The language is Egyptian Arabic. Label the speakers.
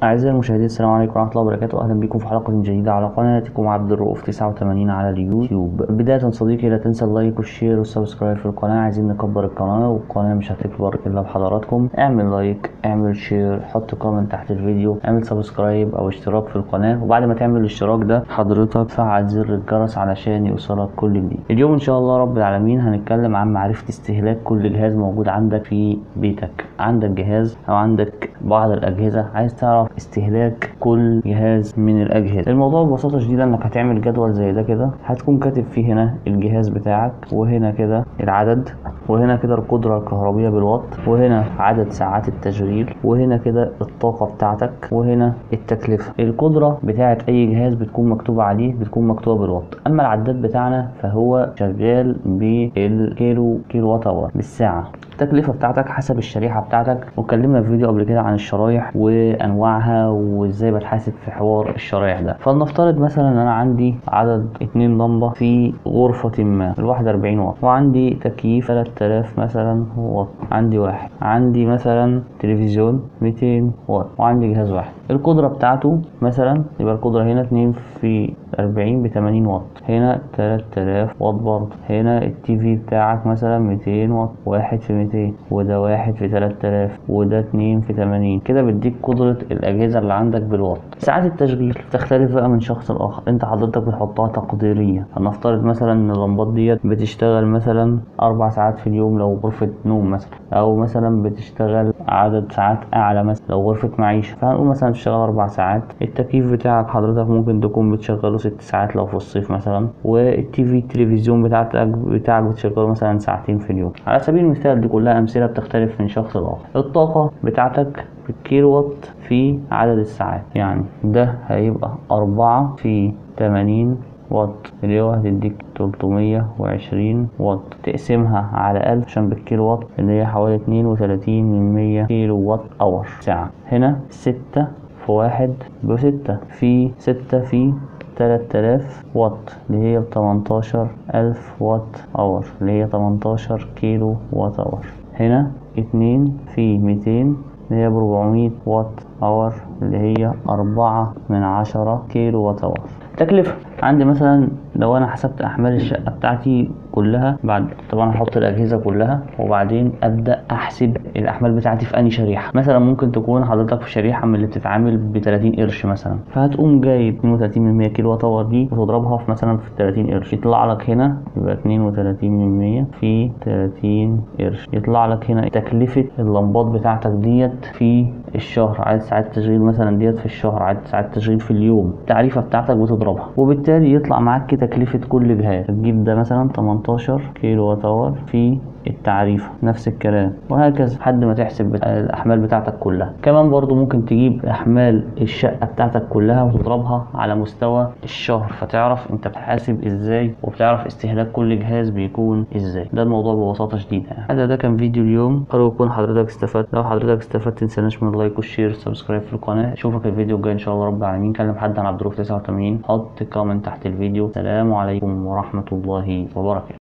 Speaker 1: أعزائي المشاهدين السلام عليكم ورحمة الله وبركاته أهلا بكم في حلقة جديدة على قناتكم عبد الرؤوف 89 على اليوتيوب بداية صديقي لا تنسى اللايك والشير والسبسكرايب في القناة عايزين نكبر القناة والقناة مش هتكبر إلا بحضراتكم اعمل لايك اعمل شير حط كومنت تحت الفيديو اعمل سبسكرايب أو اشتراك في القناة وبعد ما تعمل الاشتراك ده حضرتك فعل زر الجرس علشان يوصلك كل جديد اليوم إن شاء الله رب العالمين هنتكلم عن معرفة استهلاك كل جهاز موجود عندك في بيتك عندك جهاز أو عندك بعض الأجهزة عايز تعرف استهلاك كل جهاز من الأجهزة الموضوع ببساطة شديدة إنك هتعمل جدول زي ده كده هتكون كاتب فيه هنا الجهاز بتاعك وهنا كده العدد وهنا كده القدرة الكهربية بالوات وهنا عدد ساعات التشغيل وهنا كده الطاقة بتاعتك وهنا التكلفة القدرة بتاعت أي جهاز بتكون مكتوبة عليه بتكون مكتوبة بالوات أما العداد بتاعنا فهو شغال بالكيلو كيلو وات أور بالساعة التكلفة بتاعتك حسب الشريحة بتاعتك واتكلمنا في فيديو قبل كده عن الشرايح وأنواعها وإزاي بتحاسب في حوار الشرايح ده فلنفترض مثلا إن أنا عندي عدد اتنين لمبة في غرفة ما الواحدة 40 واط وعندي تكييف 3000 مثلا واط عندي واحد عندي مثلا تلفزيون 200 واط وعندي جهاز واحد القدرة بتاعته مثلا يبقى القدرة هنا اتنين في 40 ب 80 واط هنا 3000 واط برضه هنا التي في بتاعك مثلا 200 واط واحد في 200 وده واحد في 3000 وده اتنين في 80 كده بيديك قدرة الأجهزة اللي عندك بالواط ساعات التشغيل تختلف بقى من شخص لآخر انت حضرتك بتحطها تقديرية هنفترض مثلا ان اللمبات ديت بتشتغل مثلا أربع ساعات في اليوم لو غرفة نوم مثلا أو مثلا بتشتغل عدد ساعات أعلى مثلا لو غرفة معيشة فهنقول مثلا تشتغل أربع ساعات التكييف بتاعك حضرتك ممكن تكون بتشغله ست ساعات لو في الصيف مثلا والتي في التلفزيون بتاعتك بتاعك بتشغله مثلا ساعتين في اليوم على سبيل المثال دي كلها أمثلة بتختلف من شخص لآخر الطاقة بتاعتك بالكيلو وات في عدد الساعات يعني ده هيبقى أربعة في تمانين واط اللي هو هتديك 320 واط تقسمها على 1000 عشان بالكيلو واط اللي هي حوالي 32 من 100 كيلو واط اور ساعة هنا ستة في واحد بستة في ستة في 3000 واط اللي هي بتمنتاشر ألف واط اور اللي هي 18 كيلو واط اور هنا اتنين في ميتين اللي هي بربعمية واط اور اللي هي أربعة من عشرة كيلو واط اور تكلفة عندي مثلا لو انا حسبت احمال الشقة بتاعتي كلها بعد طبعا هحط الاجهزة كلها وبعدين ابدا احسب الاحمال بتاعتي في اني شريحة مثلا ممكن تكون حضرتك في شريحة من اللي بتتعامل ب 30 قرش مثلا فهتقوم جايب 32 من 100 كيلو وات اور دي وتضربها في مثلا في 30 قرش يطلع لك هنا يبقى 32 من 100 في 30 قرش يطلع لك هنا تكلفة اللمبات بتاعتك ديت في الشهر عدد ساعات تشغيل مثلا ديت في الشهر عدد ساعات تشغيل في اليوم التعريفة بتاعتك بتضربها وبالتالي يطلع معاك تكلفة كل جهاز تجيب ده مثلا 18 كيلو وات اور في التعريفة نفس الكلام وهكذا لحد ما تحسب الأحمال بتاعتك كلها كمان برضو ممكن تجيب أحمال الشقة بتاعتك كلها وتضربها على مستوى الشهر فتعرف أنت بتحاسب إزاي وبتعرف استهلاك كل جهاز بيكون إزاي ده الموضوع ببساطة شديدة يعني هذا ده كان فيديو اليوم أرجو يكون حضرتك استفدت لو حضرتك استفدت تنساناش من اللايك والشير والسبسكرايب في القناة أشوفك الفيديو الجاي إن شاء الله رب العالمين كلم حد عن عبد الرؤوف 89 حط كومنت تحت الفيديو السلام عليكم ورحمة الله وبركاته